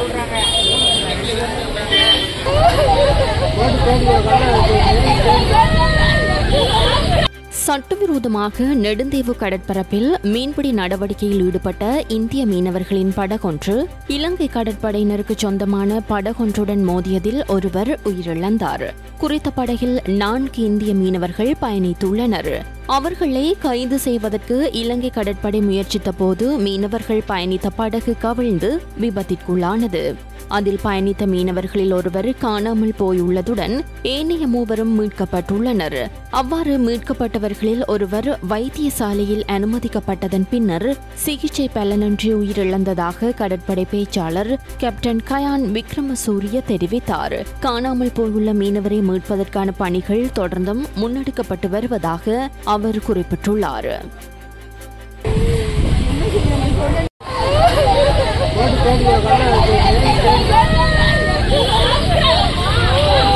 சட்டவிரோதமாக நெடுந்தீவு கடற்பரப்பில் மீன்பிடி நடவடிக்கையில் ஈடுபட்ட இந்திய மீனவர்களின் படகொன்று இலங்கை கடற்படையினருக்கு சொந்தமான படகொன்றுடன் மோதியதில் ஒருவர் உயிரிழந்தார் குறித்த படகில் நான்கு இந்திய மீனவர்கள் பயணித்துள்ளனர் அவர்களை கைது செய்வதற்கு இலங்கை கடற்படை முயற்சித்த போது மீனவர்கள் பயணித்த படகு கவிழ்ந்து விபத்திற்குள்ளானது அதில் பயணித்த மீனவர்களில் ஒருவர் காணாமல் போயுள்ளதுடன் ஏனைய மூவரும் மீட்கப்பட்டுள்ளனர் அவ்வாறு மீட்கப்பட்டவர்களில் ஒருவர் வைத்தியசாலையில் அனுமதிக்கப்பட்டதன் பின்னர் சிகிச்சை பலனின்றி உயிரிழந்ததாக கடற்படை பேச்சாளர் கேப்டன் கயான் விக்ரமசூரிய தெரிவித்தார் காணாமல் போயுள்ள மீனவரை மீட்பதற்கான பணிகள் தொடர்ந்தும் முன்னெடுக்கப்பட்டு வருவதாக அவர் குறிப்பிட்டுள்ளார் போட்டு தேடி